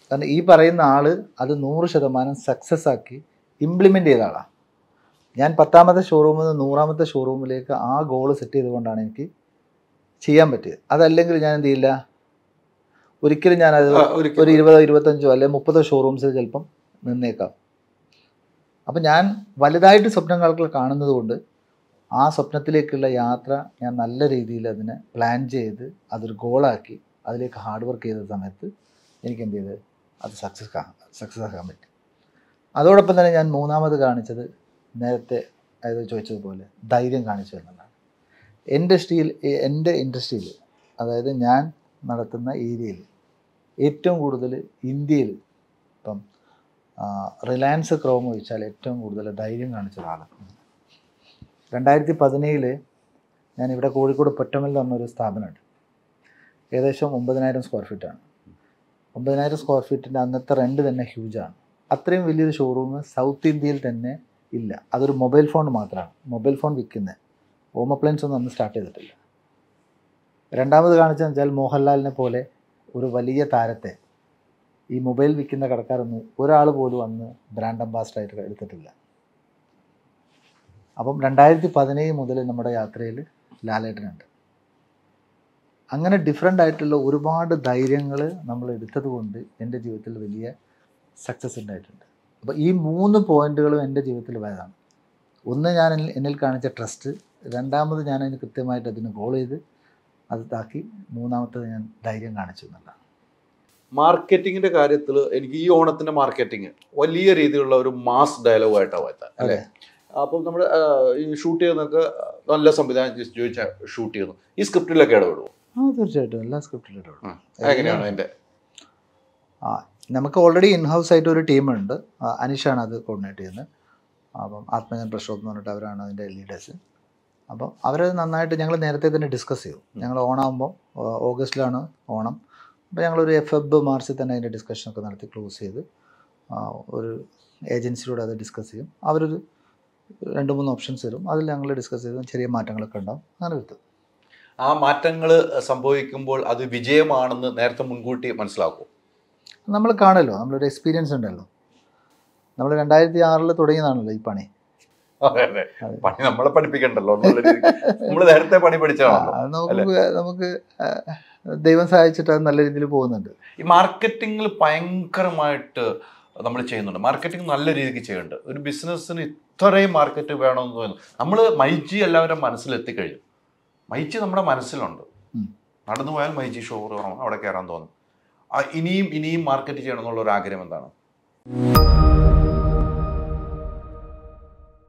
കാരണം ഈ പറയുന്ന ആള് അത് നൂറ് ശതമാനം സക്സസ് ആക്കി ഇംപ്ലിമെൻ്റ് ചെയ്ത ആളാണ് ഞാൻ പത്താമത്തെ ഷോറൂമിൽ നിന്ന് നൂറാമത്തെ ഷോറൂമിലേക്ക് ആ ഗോൾ സെറ്റ് ചെയ്തുകൊണ്ടാണ് എനിക്ക് ചെയ്യാൻ പറ്റിയത് അതല്ലെങ്കിൽ ഞാൻ എന്ത് ചെയ്യില്ല ഒരിക്കലും ഞാനത് ആ, ഒരിക്കലും. ഒരു ഇരുപതോ ഇരുപത്തഞ്ചോ അല്ലെങ്കിൽ മുപ്പതോ ഷോറൂംസിൽ ചിലപ്പം നിന്നേക്കാം അപ്പം ഞാൻ വലുതായിട്ട് സ്വപ്നങ്ങൾ കാണുന്നത് കൊണ്ട് ആ സ്വപ്നത്തിലേക്കുള്ള യാത്ര ഞാൻ നല്ല രീതിയിൽ അതിനെ പ്ലാൻ ചെയ്ത് അതൊരു ഗോളാക്കി അതിലേക്ക് ഹാർഡ് വർക്ക് ചെയ്ത സമയത്ത് എനിക്ക് എന്ത് ചെയ്ത് അത് സക്സസ് സക്സസ് ആക്കാൻ പറ്റി അതോടൊപ്പം തന്നെ ഞാൻ മൂന്നാമത് കാണിച്ചത് നേരത്തെ അതായത് ചോദിച്ചതുപോലെ ധൈര്യം കാണിച്ചു എന്നുള്ളതാണ് ഇൻഡസ്ട്രിയിൽ എൻ്റെ ഇൻഡസ്ട്രിയിൽ അതായത് ഞാൻ നടത്തുന്ന ഏരിയയിൽ ഏറ്റവും കൂടുതൽ ഇന്ത്യയിൽ ഇപ്പം റിലയൻസ് ക്രോം ഒഴിച്ചാൽ ഏറ്റവും കൂടുതൽ ധൈര്യം കാണിച്ച ഒരാളാണ് രണ്ടായിരത്തി പതിനേഴില് ഞാൻ ഇവിടെ കോഴിക്കോട് പൊറ്റമൽ എന്ന് പറഞ്ഞൊരു സ്ഥാപനമുണ്ട് ഏകദേശം ഒമ്പതിനായിരം സ്ക്വയർ ഫീറ്റാണ് ഒമ്പതിനായിരം സ്ക്വയർ ഫീറ്റിൻ്റെ അന്നത്തെ റെൻറ്റ് തന്നെ ഹ്യൂജാണ് അത്രയും വലിയൊരു ഷോറൂം സൗത്ത് ഇന്ത്യയിൽ തന്നെ ഇല്ല അതൊരു മൊബൈൽ ഫോൺ മാത്രമാണ് മൊബൈൽ ഫോൺ വിൽക്കുന്നത് ഹോം അപ്ലയൻസ് ഒന്നും അന്ന് സ്റ്റാർട്ട് ചെയ്തിട്ടില്ല രണ്ടാമത് കാണിച്ചതെന്ന് വെച്ചാൽ മോഹൻലാലിനെ പോലെ ഒരു വലിയ താരത്തെ ഈ മൊബൈൽ വിൽക്കുന്ന കടക്കാരൊന്നും ഒരാൾ പോലും അന്ന് ബ്രാൻഡ് അംബാസഡർ ആയിട്ട് എടുത്തിട്ടില്ല അപ്പം രണ്ടായിരത്തി പതിനേഴ് മുതൽ നമ്മുടെ യാത്രയിൽ ലാലേട്ടനുണ്ട് അങ്ങനെ ഡിഫറെൻ്റ് ആയിട്ടുള്ള ഒരുപാട് ധൈര്യങ്ങൾ നമ്മൾ എടുത്തത് കൊണ്ട് എൻ്റെ ജീവിതത്തിൽ വലിയ സക്സസ് ഉണ്ടായിട്ടുണ്ട് അപ്പോൾ ഈ മൂന്ന് പോയിന്റുകളും എൻ്റെ ജീവിതത്തിൽ വലുതാണ് ഒന്ന് ഞാൻ എന്നിൽ- എന്നിൽ കാണിച്ച ട്രസ്റ്റ് രണ്ടാമത് ഞാൻ അതിന് കൃത്യമായിട്ട് അതിന് ഗോൾ ചെയ്ത് അത് ഇതാക്കി മൂന്നാമത്തത് ഞാൻ ധൈര്യം കാണിച്ചു എന്നുള്ളതാണ് മാർക്കറ്റിങ്ങിന്റെ കാര്യത്തിൽ എനിക്ക് ഈ ഓണത്തിന്റെ മാർക്കറ്റിംഗ് വലിയ രീതിയിലുള്ള ഒരു മാസ് ഡയലോഗായിട്ടാണ് വരുന്നത് അല്ലേ അപ്പം നമ്മൾ ഈ ഷൂട്ട് ചെയ്യുന്നതൊക്കെ നല്ല സംവിധാനം ചോദിച്ചാൽ ഷൂട്ട് ചെയ്യുന്നു ഈ സ്ക്രിപ്റ്റിലൊക്കെ ഇടപെടുമോ ആ തീർച്ചയായിട്ടും എല്ലാ സ്ക്രിപ്റ്റിലും ഇടപെടും. എങ്ങനെയാണ് അതിന്റെ ആ നമുക്ക് ഓൾറെഡി ഇൻഹൗസ് ആയിട്ട് ഒരു ടീമുണ്ട് ആ, അനീഷാണ് അത് കോർഡിനേറ്റ് ചെയ്യുന്നത് അപ്പം ആത്മജൻ പ്രക്ഷോഭ് എന്ന് പറഞ്ഞിട്ട് അവരാണ് അതിൻ്റെ ലീഡേഴ്സ് അപ്പം അവർ നന്നായിട്ട് ഞങ്ങൾ നേരത്തെ തന്നെ ഡിസ്കസ് ചെയ്തു ഞങ്ങൾ ഓണാകുമ്പോൾ ഓഗസ്റ്റിലാണ് ഓണം അപ്പോൾ ഞങ്ങളൊരു എഫ് എബ് മാർച്ചിൽ തന്നെ അതിൻ്റെ ഡിസ്കഷനൊക്കെ നടത്തി ക്ലോസ് ചെയ്ത് ആ, ഒരു ഏജൻസിയോട് അത് ഡിസ്കസ് ചെയ്യും അവരൊരു രണ്ട് മൂന്ന് ഓപ്ഷൻസ് തരും അതിൽ ഞങ്ങൾ ഡിസ്കസ് ചെയ്ത് ചെറിയ മാറ്റങ്ങളൊക്കെ ഉണ്ടാവും അങ്ങനെ വിട്ടു ആ മാറ്റങ്ങൾ സംഭവിക്കുമ്പോൾ അത് വിജയമാണെന്ന് നേരത്തെ മുൻകൂട്ടി മനസ്സിലാക്കും നമ്മൾ കാണല്ലോ നമ്മളൊരു എക്സ്പീരിയൻസ് ഉണ്ടല്ലോ നമ്മൾ രണ്ടായിരത്തി ആറിൽ തുടങ്ങിയതാണല്ലോ ഈ പണി അതെ അതെ പണി നമ്മളെ പഠിപ്പിക്കണ്ടല്ലോ നമ്മൾ നേരത്തെ പണി പഠിച്ചതാണല്ലോ അത് നമുക്ക് നമുക്ക് ആ, ദൈവം സഹായിച്ചിട്ട് അത് നല്ല രീതിയിൽ പോകുന്നുണ്ട് ഈ മാർക്കറ്റിങ്ങിൽ ഭയങ്കരമായിട്ട് നമ്മൾ ചെയ്യുന്നുണ്ട് മാർക്കറ്റിംഗ് നല്ല രീതിക്ക് ചെയ്യുന്നുണ്ട് ഒരു ബിസിനസ്സിന് ഇത്രയും മാർക്കറ്റ് വേണമെന്ന് തോന്നുന്നു നമ്മൾ മൈജി എല്ലാവരും മനസ്സിലെത്തിക്കഴിഞ്ഞു മൈജി നമ്മുടെ മനസ്സിലുണ്ട് ഉം. നടന്നു പോയാൽ മൈജി ഷോ അവിടെ കയറാൻ തോന്നും ആ, ഇനിയും ഇനിയും മാർക്കറ്റ് ചെയ്യണം എന്നുള്ള ഒരു ആഗ്രഹം എന്താണ്